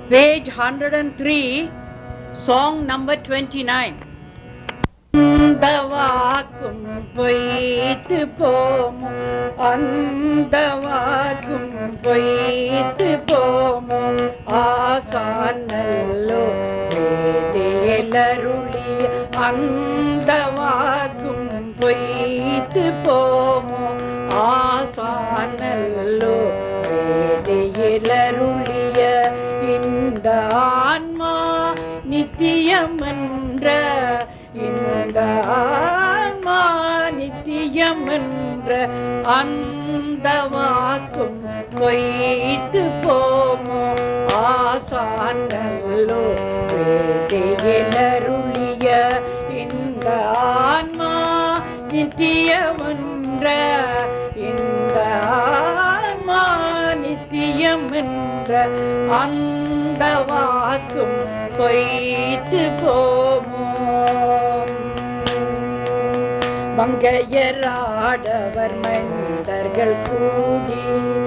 page 103, song number 29. அந்த வாக்கும் பொய்த்து போமோ அந்த வாக்கும் பொய்த்து போமோ ஆசான் நல்லோ வேதியலருளி அந்த வாக்கும் பொய்த்து போமோ ஆசான் நல்லோ வேதியலருளிய இந்த ஆன்மா நித்தியமன்ற இந்த ஆன்மா நித்தியமன்ற அந்த வாக்கும் பொய்த்து போமோ ஆசாண்டல்லோ வேதியிலருளிய இந்த ஆன்மா நித்தியமன்ற இந்த ஆன்மா நித்தியமென்ற அந்த வாக்கும் பொய்த்து போமோ மங்கையராடவர் மனிதர்கள் கூடி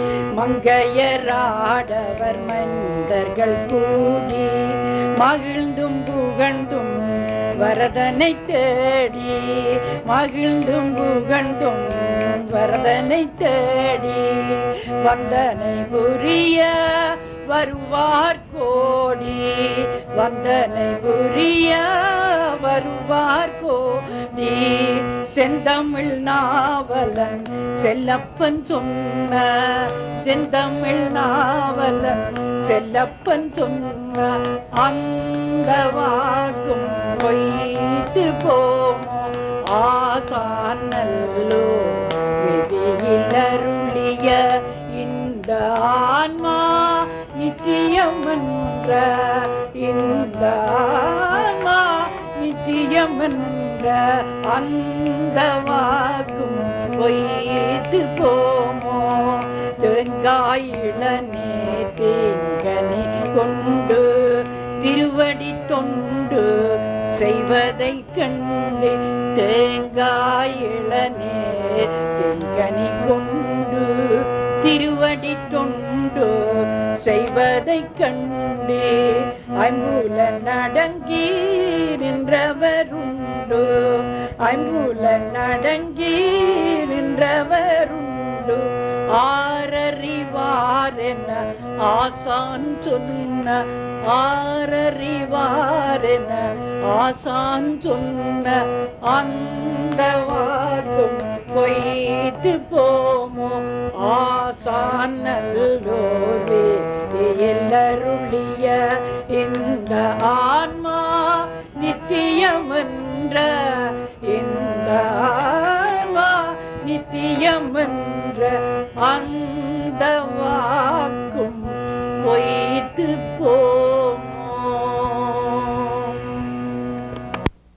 மங்கையராடவர் மனிதர்கள் கூடி மகிழ்ந்தும் புகழ்ந்தும் வரதனை தேடி மகிழ்ந்தும் புகழ்ந்தும் வரதனை தேடி வந்தனை புரிய வருவார் கோடி வந்தனை புரிய வருவார் கோடி செந்தமிழ் நாவலன் செல்லப்பன் சொன்ன செந்தமிழ் நாவலன் செல்லப்பன் சொன்ன அந்த வாக்கும் பொய்த்து போமோ ஆசான் நல்லோ விதியிலருளிய இந்த ஆன்மா நித்தியமன்ற இந்த ஆன்மா நித்தியமன்ற அந்த வாக்கும் பொய்த்து போமோ தேங்காயிளனே தேங்கனி கொண்டு திருவடி தொண்டு செய்வதை கண்டு தேங்காயிளனே தேங்கனி கொண்டு திருவடி தொண்டு செய்வதை கண்டு ஐம்புல நடங்கி நின்றவருண்டு ஐம்புல நடங்கி நின்றவருண்டு ஆரறிவாரென ஆசான் சொன்ன ஆரறிவாரென ஆசான் சொன்ன அந்த வாக்கும் பொய்த்து போமோ ஆசான் நல்லோவே எல்லாருளிய இந்த ஆன்மா நித்தியமன்ற இந்த ஆன்மா நித்தியமன்ற அந்த வாக்கும் பொய்த்து போ